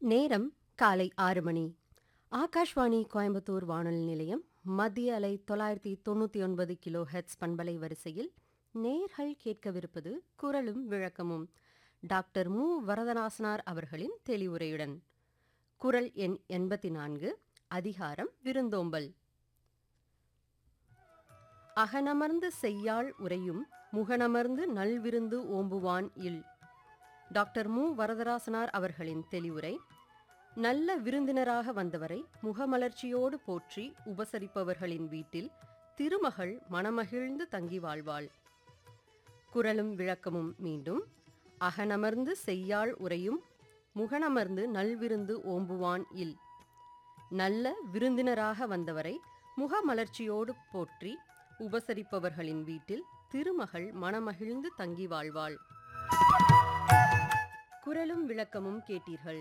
நேரம் காலை ஆறு மணி ஆகாஷ்வாணி கோயம்புத்தூர் வானொலி நிலையம் மத்திய அலை தொள்ளாயிரத்தி தொண்ணூற்றி ஒன்பது கிலோ ஹெட்ஸ் பண்பலை வரிசையில் நேர்கள் கேட்கவிருப்பது குரலும் விளக்கமும் டாக்டர் மு வரதராசனார் அவர்களின் தெளிவுரையுடன் குரல் எண் எண்பத்தி நான்கு அதிகாரம் விருந்தோம்பல் அகனமர்ந்து செய்யாள் உரையும் முகனமர்ந்து நல்விருந்து ஓம்புவான் இல் டாக்டர் மு வரதராசனார் அவர்களின் தெளிவுரை நல்ல விருந்தினராக வந்தவரை முகமலர்ச்சியோடு போற்றி உபசரிப்பவர்களின் வீட்டில் திருமகள் மனமகிழ்ந்து தங்கி வாழ்வாள் குரலும் விளக்கமும் மீண்டும் அகனமர்ந்து செய்யாள் உரையும் முகனமர்ந்து நல்விருந்து ஓம்புவான் இல் நல்ல விருந்தினராக வந்தவரை முகமலர்ச்சியோடு போற்றி உபசரிப்பவர்களின் வீட்டில் திருமகள் மனமகிழ்ந்து தங்கி வாழ்வாள் குரலும் விளக்கமும் கேட்டீர்கள்